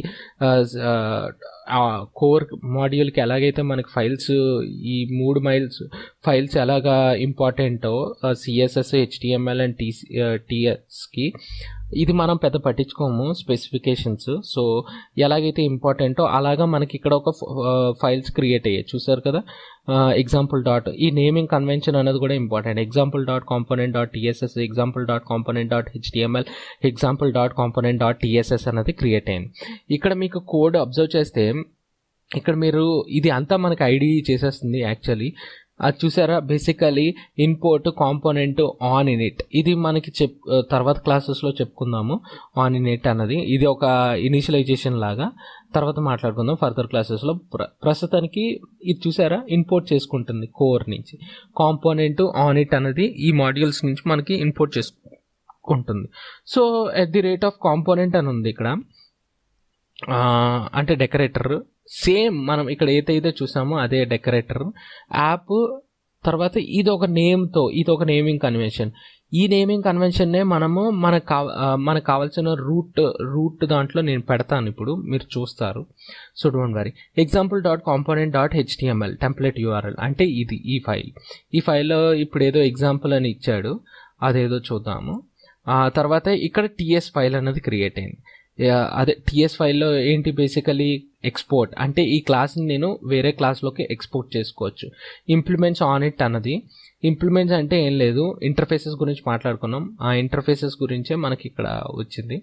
కోర్ మాడ్యూల్కి ఎలాగైతే మనకి ఫైల్స్ ఈ మూడు మైల్స్ ఫైల్స్ ఎలాగా ఇంపార్టెంటో సిఎస్ఎస్ హెచ్టిఎంఎల్ అండ్ టీసీ టీఎస్కి ఇది మనం పెద్ద పట్టించుకోము స్పెసిఫికేషన్స్ సో ఎలాగైతే ఇంపార్టెంటో అలాగా మనకి ఇక్కడ ఒక ఫైల్స్ క్రియేట్ అయ్యాయి చూసారు కదా ఎగ్జాంపుల్ డాట్ ఈ నేమింగ్ కన్వెన్షన్ అనేది కూడా important example dot component dot TSS example dot component dot HTML example dot component dot TSS అనేది క్రియేట్ అయింది ఇక్కడ మీకు కోడ్ అబ్జర్వ్ చేస్తే ఇక్కడ మీరు ఇది అంతా మనకి ఐడి చేసేస్తుంది యాక్చువల్లీ అది చూసారా basically import component on init ఇది మనకి చెప్ తర్వాత క్లాసెస్లో చెప్పుకుందాము ఆన్ ఇన్ ఇట్ అన్నది ఇది ఒక ఇనిషియలైజేషన్ లాగా తర్వాత మాట్లాడుకుందాం ఫర్దర్ క్లాసెస్లో ప్ర ప్రస్తుతానికి ఇది చూసారా ఇంపోర్ట్ చేసుకుంటుంది కోర్ నుంచి కాంపోనెంట్ ఆన్ ఇట్ అనేది ఈ మాడ్యూల్స్ నుంచి మనకి ఇంపోర్ట్ చేసుకుంటుంది so at the rate of component అని ఉంది ఇక్కడ అంటే డెకరేటర్ సేమ్ మనం ఇక్కడ ఏదైతే చూసామో అదే డెకరేటర్ యాప్ తర్వాత ఇది ఒక నేమ్తో ఇది ఒక నేమింగ్ కన్వెన్షన్ ఈ నేమింగ్ కన్వెన్షన్నే మనము మనకు కావ మనకు కావాల్సిన రూట్ రూట్ దాంట్లో నేను పెడతాను ఇప్పుడు మీరు చూస్తారు so don't worry example dot component dot HTML template URL అంటే ఇది ఈ ఫైల్ ఈ ఫైల్లో ఇప్పుడు ఏదో ఎగ్జాంపుల్ అని ఇచ్చాడు అదేదో చూద్దాము తర్వాత ఇక్కడ టిఎస్ ఫైల్ అనేది క్రియేట్ అయింది అదే టిఎస్ ఫైల్లో ఏంటి బేసికలీ ఎక్స్పోర్ట్ అంటే ఈ క్లాస్ని నేను వేరే క్లాస్లోకి ఎక్స్పోర్ట్ చేసుకోవచ్చు ఇంప్లిమెంట్స్ ఆన్ ఇట్ అన్నది ఇంప్లిమెంట్స్ అంటే ఏం లేదు ఇంటర్ఫేసెస్ గురించి మాట్లాడుకున్నాం ఆ ఇంటర్ఫేసెస్ గురించే మనకి ఇక్కడ వచ్చింది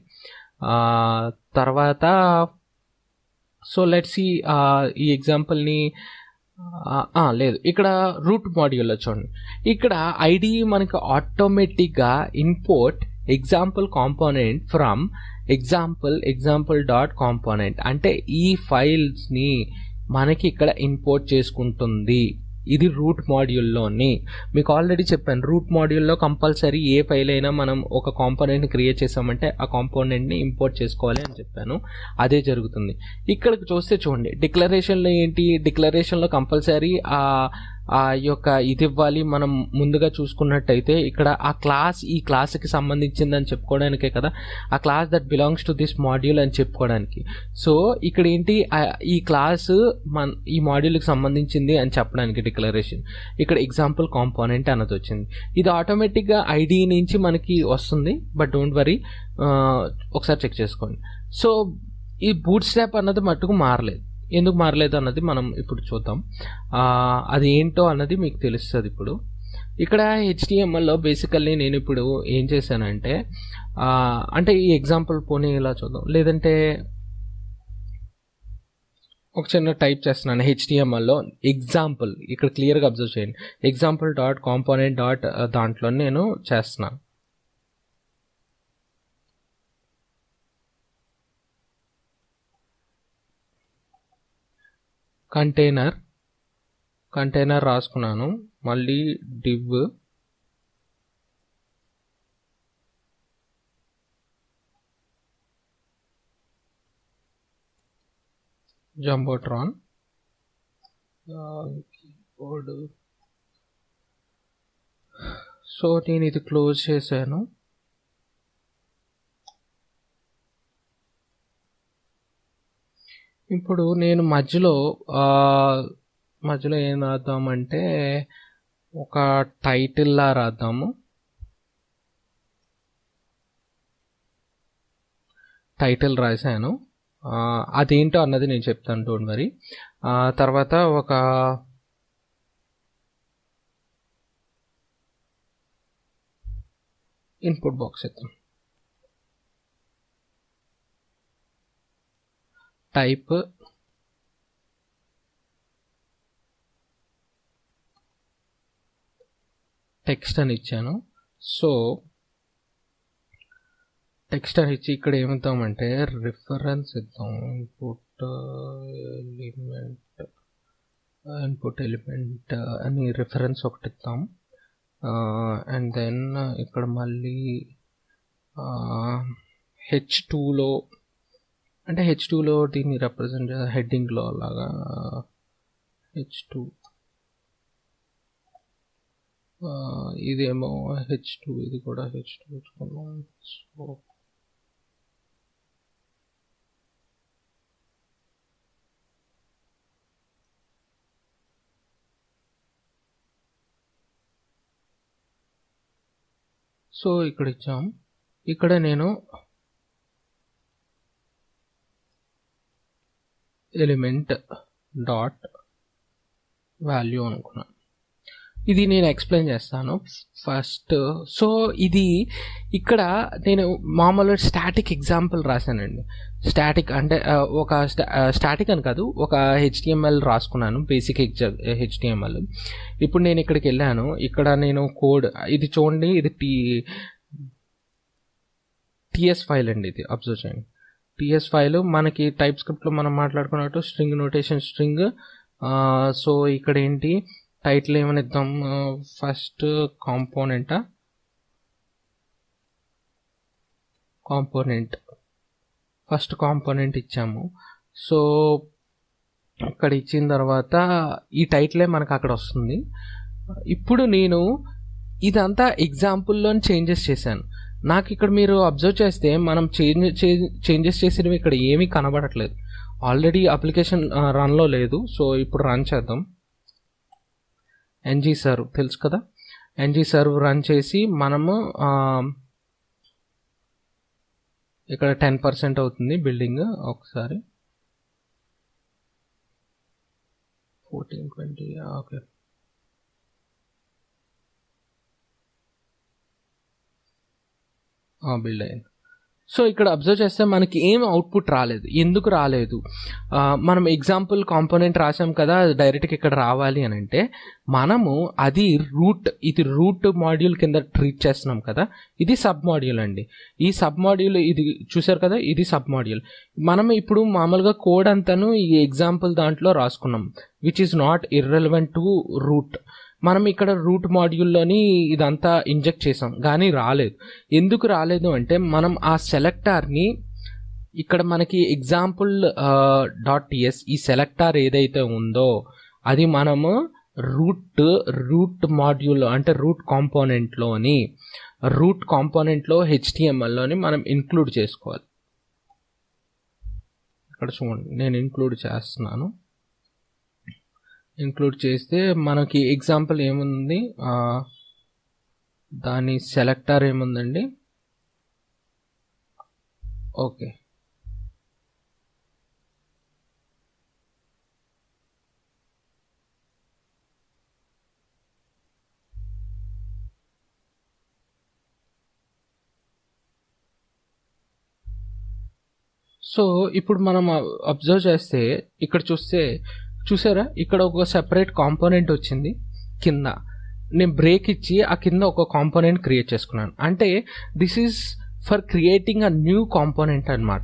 తర్వాత సో లెట్స్ ఈ ఈ ఎగ్జాంపుల్ని ఆ, ఆ, లేదు ఇక్కడ రూట్ మాడ్యూల్లో చూడండి ఇక్కడ ఐడి మనకి ఆటోమేటిక్గా import example component from example example dot component అంటే ఈ ఫైల్స్ని మనకి ఇక్కడ ఇంపోర్ట్ చేసుకుంటుంది ఇది రూట్ మాడ్యూల్లోని మీకు ఆల్రెడీ చెప్పాను రూట్ మాడ్యూల్లో కంపల్సరీ ఏ ఫైల్ అయినా మనం ఒక కాంపోనెంట్ని క్రియేట్ చేసామంటే ఆ కాంపోనెంట్ని ఇంపోర్ట్ చేసుకోవాలి అని చెప్పాను అదే జరుగుతుంది ఇక్కడికి చూస్తే చూడండి డిక్లరేషన్లో ఏంటి డిక్లరేషన్లో కంపల్సరీ ఆ ఆ యొక్క ఇది ఇవ్వాలి మనం ముందుగా చూసుకున్నట్టయితే ఇక్కడ ఆ క్లాస్ ఈ క్లాస్కి సంబంధించిందని చెప్పుకోవడానికే కదా ఆ class that belongs to this module అని చెప్పుకోవడానికి సో ఇక్కడ ఏంటి ఆ, ఈ క్లాస్ మన ఈ మాడ్యూల్కి సంబంధించింది అని చెప్పడానికి డిక్లరేషన్ ఇక్కడ ఎగ్జాంపుల్ కాంపోనెంట్ అన్నది వచ్చింది ఇది ఆటోమేటిక్గా ఐడి నుంచి మనకి వస్తుంది బట్ డోంట్ వరీ ఒకసారి చెక్ చేసుకోండి సో ఈ బూట్ స్టాప్ అన్నది మట్టుకు మారలేదు ఎందుకు మారలేదు అన్నది మనం ఇప్పుడు చూద్దాం ఆ, అది ఏంటో అన్నది మీకు తెలుస్తుంది ఇప్పుడు ఇక్కడ హెచ్డిఎంఎల్లో బేసికల్లీ నేను ఇప్పుడు ఏం చేశానంటే ఆ, అంటే ఈ ఎగ్జాంపుల్ పోనీ ఇలా చూద్దాం లేదంటే ఒక చిన్న టైప్ చేస్తున్నాను హెచ్డిఎంఎల్లో ఎగ్జాంపుల్ ఇక్కడ క్లియర్గా అబ్జర్వ్ చేయండి ఎగ్జాంపుల్ డాట్ కాంపోనెంట్ డాట్ దాంట్లో నేను చేస్తున్నాను కంటైనర్ కంటైనర్ రాసుకున్నాను మళ్ళీ డివ్ జంబోట్రాన్ కీబోర్డ్ సో నేను ఇది క్లోజ్ చేశాను ఇప్పుడు నేను మధ్యలో ఆ, మధ్యలో ఏం రాద్దామంటే ఒక టైటిల్లా రాద్దాము టైటిల్ రాశాను ఆ, అదేంటో అన్నది నేను చెప్తాను డోంట్ మరి తర్వాత ఒక ఇన్పుట్ బాక్స్ ఇద్దాం టైప్ టెక్స్ట్ అని ఇచ్చాను సో టెక్స్ట్ అని ఇచ్చి ఇక్కడ ఏమిద్దామంటే రిఫరెన్స్ ఇద్దాం ఇన్పుట్ ఎలిమెంట్ ఇన్పుట్ ఎలిమెంట్ అని రిఫరెన్స్ ఒకటి ఇద్దాం అండ్ దెన్ ఇక్కడ మళ్ళీ హెచ్ టూలో అంటే హెచ్ టూలో దీన్ని రిప్రజెంట్ హెడ్డింగ్లో అలాగా హెచ్ టూ ఇదేమో హెచ్ టూ ఇది కూడా హెచ్ టూ ఇచ్చుకున్నాం సో సో ఇక్కడ ఇచ్చాం ఇక్కడ నేను ఎలిమెంట్ డాట్ వాల్యూ అనుకున్నాను ఇది నేను ఎక్స్ప్లెయిన్ చేస్తాను ఫస్ట్ సో ఇది ఇక్కడ నేను మామూలు స్టాటిక్ ఎగ్జాంపుల్ రాశానండి స్టాటిక్ అంటే ఆ, ఒక స్టాటిక్ అని కాదు ఒక హెచ్డిఎంఎల్ రాసుకున్నాను బేసిక్ హెచ్డిఎంఎల్ ఇప్పుడు నేను ఇక్కడికి వెళ్ళాను ఇక్కడ నేను కోడ్ ఇది చూడండి ఇది టీ టిఎస్ ఫైల్ అండి ఇది అబ్జర్వ్ చేయండి టిఎస్ ఫైల్ మనకి టైప్ స్క్రిప్ట్లో మనం మాట్లాడుకున్నట్టు స్ట్రింగ్ నోటేషన్ స్ట్రింగ్ సో ఇక్కడ ఏంటి టైటిల్ ఏమని ఇద్దాం ఫస్ట్ కాంపోనెంటా కాంపోనెంట్ ఫస్ట్ కాంపోనెంట్ ఇచ్చాము సో ఇక్కడ ఇచ్చిన తర్వాత ఈ టైటిలే మనకు అక్కడ వస్తుంది ఇప్పుడు నేను ఇదంతా ఎగ్జాంపుల్లో చేంజెస్ చేశాను నాకు ఇక్కడ మీరు అబ్జర్వ్ చేస్తే మనం చేంజ్ చేంజెస్ చేసినవి ఇక్కడ ఏమీ కనబడట్లేదు ఆల్రెడీ అప్లికేషన్ రన్లో లేదు సో ఇప్పుడు రన్ చేద్దాం ఎన్జీ సర్వ్ తెలుసు కదా ఎన్జీ సర్వ్ రన్ చేసి మనము ఆ, ఇక్కడ టెన్ పర్సెంట్ అవుతుంది బిల్డింగ్ ఒకసారి ఫోర్టీన్ ట్వంటీ ఓకే బిల్డ్ అయింది సో ఇక్కడ అబ్జర్వ్ చేస్తే మనకి ఏం అవుట్పుట్ రాలేదు ఎందుకు రాలేదు ఆ, మనం ఎగ్జాంపుల్ కాంపోనెంట్ రాసాం కదా అది డైరెక్ట్గా ఇక్కడ రావాలి అని అంటే మనము అది రూట్ ఇది రూట్ మాడ్యూల్ కింద ట్రీట్ చేస్తున్నాం కదా ఇది సబ్ మాడ్యూల్ అండి ఈ సబ్ మాడ్యూల్ ఇది చూసారు కదా ఇది సబ్ మాడ్యూల్ మనం ఇప్పుడు మామూలుగా కోడ్ అంతాను ఈ ఎగ్జాంపుల్ దాంట్లో రాసుకున్నాం which is not irrelevant to root మనం ఇక్కడ రూట్ మాడ్యూల్లోని ఇదంతా ఇంజెక్ట్ చేసాం కానీ రాలేదు ఎందుకు రాలేదు అంటే మనం ఆ సెలెక్టార్ని ఇక్కడ మనకి ఎగ్జాంపుల్ డాట్ టిఎస్ ఈ సెలెక్టార్ ఏదైతే ఉందో అది మనము రూట్ రూట్ మాడ్యూల్ అంటే రూట్ కాంపోనెంట్లోని రూట్ కాంపోనెంట్లో హెచ్టిఎంఎల్లోని మనం ఇంక్లూడ్ చేసుకోవాలి ఇక్కడ చూడండి నేను ఇంక్లూడ్ చేస్తున్నాను ఇంక్లూడ్ చేస్తే మనకి ఎగ్జాంపుల్ ఏముంది ఆ, దాని సెలెక్టర్ ఏముందండి ఓకే సో ఇప్పుడు మనం అబ్జర్వ్ చేస్తే ఇక్కడ చూస్తే చూసారా ఇక్కడ ఒక సెపరేట్ కాంపోనెంట్ వచ్చింది కింద నేను బ్రేక్ ఇచ్చి ఆ కింద ఒక కాంపోనెంట్ క్రియేట్ చేసుకున్నాను అంటే this is for creating a new component అనమాట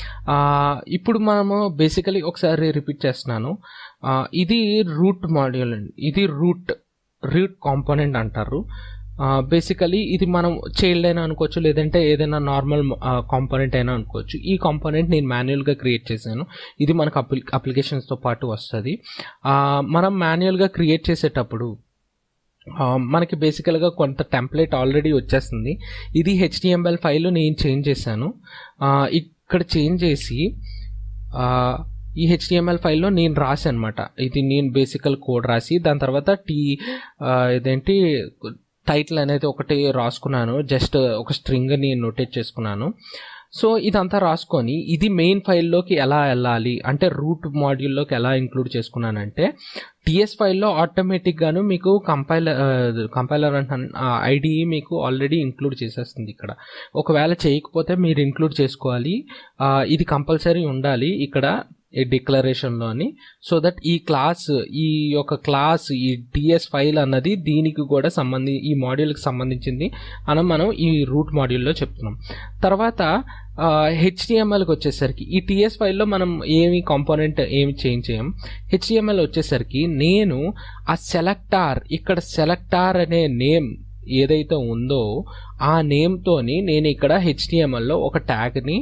ఇప్పుడు మనము బేసికలీ ఒకసారి రిపీట్ చేస్తున్నాను ఆ, ఇది రూట్ మాడ్యూల్ అండి ఇది రూట్ రూట్ కాంపోనెంట్ అంటారు బేసికలీ ఇది మనం చైల్డ్ అయినా అనుకోవచ్చు లేదంటే ఏదైనా నార్మల్ కాంపోనెంట్ అయినా అనుకోవచ్చు ఈ కాంపోనెంట్ నేను మాన్యువల్గా క్రియేట్ చేశాను ఇది మనకు అప్లి అప్లికేషన్స్తో పాటు వస్తుంది మనం మాన్యువల్గా క్రియేట్ చేసేటప్పుడు ఆ, మనకి బేసికల్గా కొంత టెంప్లెట్ ఆల్రెడీ వచ్చేస్తుంది ఇది హెచ్డిఎంఎల్ ఫైల్ నేను చేంజ్ చేశాను ఆ, ఇక్కడ చేంజ్ చేసి ఆ, ఈ హెచ్డిఎంఎల్ ఫైల్లో నేను రాసి అనమాట ఇది నేను బేసికల్ కోడ్ రాసి దాని తర్వాత టీ ఆ, ఇదేంటి టైటిల్ అనేది ఒకటి రాసుకున్నాను జస్ట్ ఒక స్ట్రింగ్ నేను నోటేట్ చేసుకున్నాను సో ఇదంతా రాసుకొని ఇది మెయిన్ ఫైల్లోకి ఎలా వెళ్ళాలి అంటే రూట్ మాడ్యూల్లోకి ఎలా ఇంక్లూడ్ చేసుకున్నానంటే టిఎస్ ఫైల్లో ఆటోమేటిక్గాను మీకు కంపైలర్ కంపైలర్ అంటాను ఐడి మీకు ఆల్రెడీ ఇంక్లూడ్ చేసేస్తుంది ఇక్కడ ఒకవేళ చేయకపోతే మీరు ఇంక్లూడ్ చేసుకోవాలి ఆ, ఇది కంపల్సరీ ఉండాలి ఇక్కడ ఈ డిక్లరేషన్లోని సో దట్ ఈ క్లాస్ ఈ యొక్క క్లాస్ ఈ టిఎస్ ఫైల్ అన్నది దీనికి కూడా సంబంధి ఈ మాడ్యూల్కి సంబంధించింది అని మనం ఈ రూట్ మాడ్యూల్లో చెప్తున్నాం తర్వాత హెచ్డిఎంఎల్కి వచ్చేసరికి ఈ టిఎస్ ఫైల్లో మనం ఏమి కాంపోనెంట్ ఏమి చేంజ్ చేయం హెచ్డిఎంఎల్ వచ్చేసరికి నేను ఆ సెలెక్టార్ ఇక్కడ సెలెక్టార్ అనే నేమ్ ఏదైతే ఉందో ఆ నేమ్తోని నేను ఇక్కడ హెచ్డిఎంఎల్లో ఒక ట్యాగ్ని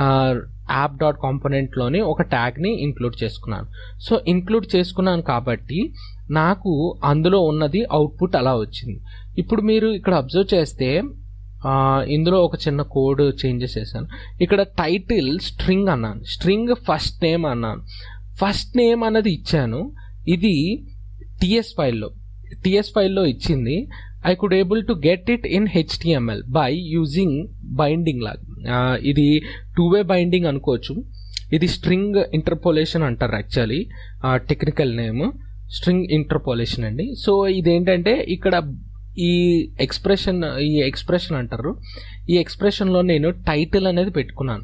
యాప్ డాట్ కాంపోనెంట్లోని ఒక ట్యాగ్ని ఇంక్లూడ్ చేసుకున్నాను సో ఇంక్లూడ్ చేసుకున్నాను కాబట్టి నాకు అందులో ఉన్నది అవుట్పుట్ అలా వచ్చింది ఇప్పుడు మీరు ఇక్కడ అబ్జర్వ్ చేస్తే ఆ, ఇందులో ఒక చిన్న కోడ్ చేంజెస్ చేశాను ఇక్కడ టైటిల్ స్ట్రింగ్ అన్నాను స్ట్రింగ్ ఫస్ట్ నేమ్ అన్నాను ఫస్ట్ నేమ్ అన్నది ఇచ్చాను ఇది టిఎస్ ఫైల్లో టిఎస్ ఫైల్లో ఇచ్చింది I could able to get it in HTML by using binding లాగ్ ఇది టూ వే బైండింగ్ అనుకోవచ్చు ఇది స్ట్రింగ్ ఇంటర్పోలేషన్ అంటారు actually technical name string interpolation అండి సో ఇదేంటంటే ఇక్కడ ఈ ఎక్స్ప్రెషన్ ఈ ఎక్స్ప్రెషన్ అంటారు ఈ ఎక్స్ప్రెషన్లో నేను టైటిల్ అనేది పెట్టుకున్నాను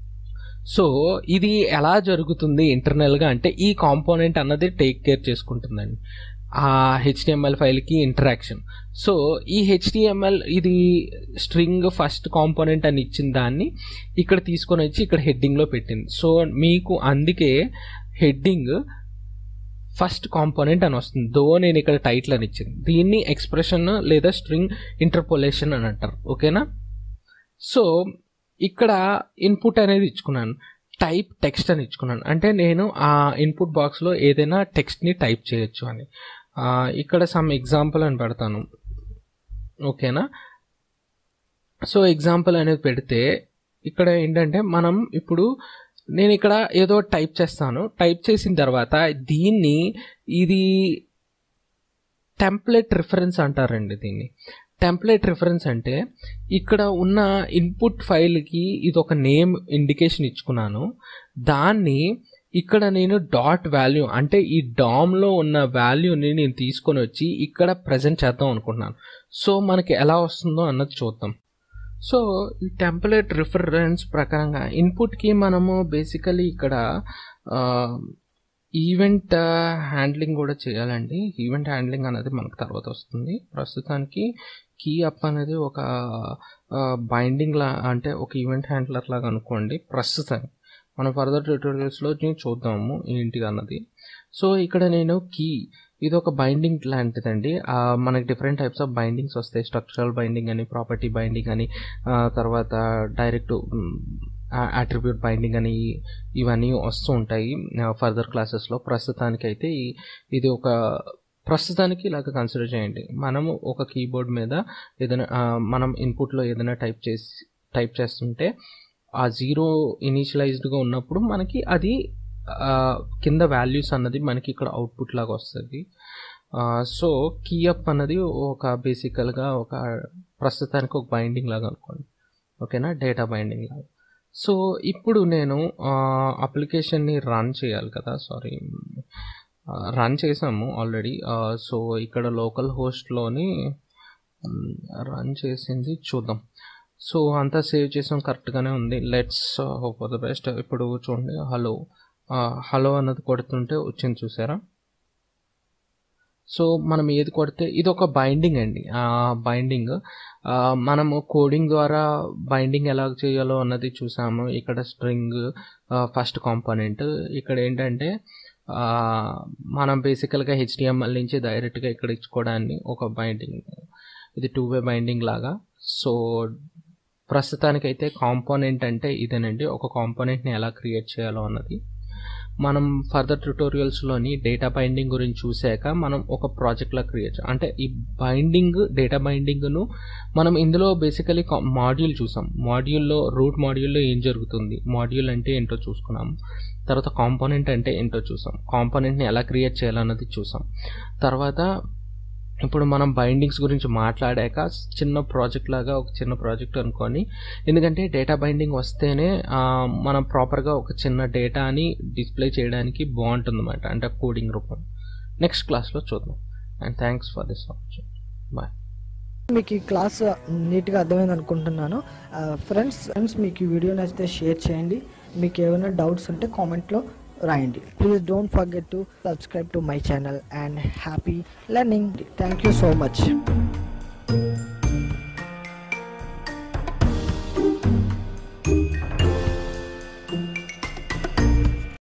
సో ఇది ఎలా జరుగుతుంది ఇంటర్నల్గా అంటే ఈ కాంపోనెంట్ అన్నది టేక్ కేర్ చేసుకుంటుందండి ఆ హెచ్డిఎంఎల్ ఫైల్కి ఇంటరాక్షన్ సో ఈ హెచ్డిఎంఎల్ ఇది స్ట్రింగ్ ఫస్ట్ కాంపోనెంట్ అని ఇచ్చిన దాన్ని ఇక్కడ తీసుకొని వచ్చి ఇక్కడ హెడ్డింగ్లో పెట్టింది సో మీకు అందుకే హెడ్డింగ్ ఫస్ట్ కాంపోనెంట్ అని వస్తుంది దో నేను ఇక్కడ టైటిల్ అని ఇచ్చింది దీన్ని ఎక్స్ప్రెషన్ లేదా స్ట్రింగ్ ఇంటర్పోలేషన్ అని అంటారు ఓకేనా సో ఇక్కడ ఇన్పుట్ అనేది ఇచ్చుకున్నాను టైప్ టెక్స్ట్ అని ఇచ్చుకున్నాను అంటే నేను ఆ ఇన్పుట్ బాక్స్లో ఏదైనా టెక్స్ట్ని టైప్ చేయొచ్చు అని ఆ, ఇక్కడ సమ్ ఎగ్జాంపుల్ అని పెడతాను ఓకేనా సో ఎగ్జాంపుల్ అనేది పెడితే ఇక్కడ ఏంటంటే మనం ఇప్పుడు నేను ఇక్కడ ఏదో టైప్ చేస్తాను టైప్ చేసిన తర్వాత దీన్ని ఇది టెంప్లెట్ రిఫరెన్స్ అంటారండి దీన్ని టెంప్లెట్ రిఫరెన్స్ అంటే ఇక్కడ ఉన్న ఇన్పుట్ ఫైల్కి ఇది ఒక నేమ్ ఇండికేషన్ ఇచ్చుకున్నాను దాన్ని ఇక్కడ నేను డాట్ వాల్యూ అంటే ఈ డామ్లో ఉన్న వాల్యూని నేను తీసుకొని వచ్చి ఇక్కడ ప్రజెంట్ చేద్దాం అనుకుంటున్నాను సో మనకి ఎలా వస్తుందో అన్నది చూద్దాం సో ఈ టెంప్లెట్ రిఫరెన్స్ ప్రకారంగా ఇన్పుట్కి మనము బేసికలీ ఇక్కడ ఈవెంట్ హ్యాండ్లింగ్ కూడా చేయాలండి ఈవెంట్ హ్యాండ్లింగ్ అనేది మనకు తర్వాత వస్తుంది ప్రస్తుతానికి కీ అప్ అనేది ఒక బైండింగ్ లా అంటే ఒక ఈవెంట్ హ్యాండ్లర్ లాగా అనుకోండి ప్రస్తుతానికి మనం ఫర్దర్ ట్యూటోరియల్స్లో చూద్దాము ఏంటిది అన్నది సో ఇక్కడ నేను కీ ఇది ఒక బైండింగ్ లాంటిదండి ఆ, మనకి డిఫరెంట్ టైప్స్ ఆఫ్ బైండింగ్స్ వస్తాయి స్ట్రక్చరల్ బైండింగ్ అని ప్రాపర్టీ బైండింగ్ అని ఆ, తర్వాత డైరెక్ట్ అట్రిబ్యూట్ బైండింగ్ అని ఇవన్నీ వస్తూ ఉంటాయి ఫర్దర్ క్లాసెస్లో ప్రస్తుతానికి అయితే ఈ- ఇది ఒక ప్రస్తుతానికి ఇలాగ కన్సిడర్ చేయండి మనము ఒక కీబోర్డ్ మీద ఏదైనా ఆ, మనం ఇన్పుట్లో ఏదైనా టైప్ చేసి టైప్ చేస్తుంటే ఆ జీరో ఇనీషియలైజ్డ్గా ఉన్నప్పుడు మనకి అది ఆ, కింద వాల్యూస్ అన్నది మనకి ఇక్కడ అవుట్పుట్ లాగా వస్తుంది సో కీ అప్ అన్నది ఒక బేసికల్గా ఒక ప్రస్తుతానికి ఒక బైండింగ్ లాగా అనుకోండి ఓకేనా డేటా బైండింగ్ లాగా సో ఇప్పుడు నేను అప్లికేషన్ని రన్ చేయాలి కదా సారీ రన్ చేసాము ఆల్రెడీ సో ఇక్కడ లోకల్ హోస్ట్లోని రన్ చేసింది చూద్దాం సో అంతా సేవ్ చేసాం కరెక్ట్గానే ఉంది let's hope for the best ఇప్పుడు చూడండి హలో హలో అన్నది కొడుతుంటే వచ్చింది చూసారా సో మనం ఏది కొడితే ఇది ఒక బైండింగ్ అండి బైండింగ్ మనము కోడింగ్ ద్వారా బైండింగ్ ఎలా చేయాలో అన్నది చూసాము ఇక్కడ స్ట్రింగ్ ఫస్ట్ కాంపోనెంట్ ఇక్కడ ఏంటంటే ఆ, మనం బేసికల్గా హెచ్డిఎంఎల్ నుంచి డైరెక్ట్గా ఇక్కడ ఇచ్చుకోవడాన్ని ఒక బైండింగ్ ఇది టూ వే బైండింగ్ లాగా సో ప్రస్తుతానికైతే కాంపోనెంట్ అంటే ఇదేనండి ఒక కాంపోనెంట్ని ఎలా క్రియేట్ చేయాలో అన్నది మనం ఫర్దర్ ట్యూటోరియల్స్లోని డేటా బైండింగ్ గురించి చూసాక మనం ఒక ప్రాజెక్ట్లా క్రియేట్ అంటే ఈ బైండింగ్ డేటా బైండింగ్ను మనం ఇందులో బేసికలీ మాడ్యూల్ చూసాం మాడ్యూల్లో రూట్ మాడ్యూల్లో ఏం జరుగుతుంది మాడ్యూల్ అంటే ఏంటో చూసుకున్నాము తర్వాత కాంపోనెంట్ అంటే ఏంటో చూసాం కాంపోనెంట్ని ఎలా క్రియేట్ చేయాలన్నది చూసాం తర్వాత ఇప్పుడు మనం బైండింగ్స్ గురించి మాట్లాడాక చిన్న ప్రాజెక్ట్ లాగా ఒక చిన్న ప్రాజెక్ట్ అనుకొని ఎందుకంటే డేటా బైండింగ్ వస్తేనే ఆ, మనం ప్రాపర్గా ఒక చిన్న డేటాని డిస్ప్లే చేయడానికి బాగుంటుంది అనమాట అంటే కోడింగ్ రూపం నెక్స్ట్ క్లాస్లో చూద్దాం and thanks for this opportunity bye మీకు ఈ క్లాస్ నీట్గా అర్థమైంది అనుకుంటున్నాను ఫ్రెండ్స్ ఫ్రెండ్స్ మీకు ఈ వీడియో నచ్చితే షేర్ చేయండి మీకు ఏమైనా డౌట్స్ ఉంటే కామెంట్లో రాయండి please don't forget to subscribe to my channel and happy learning thank you so much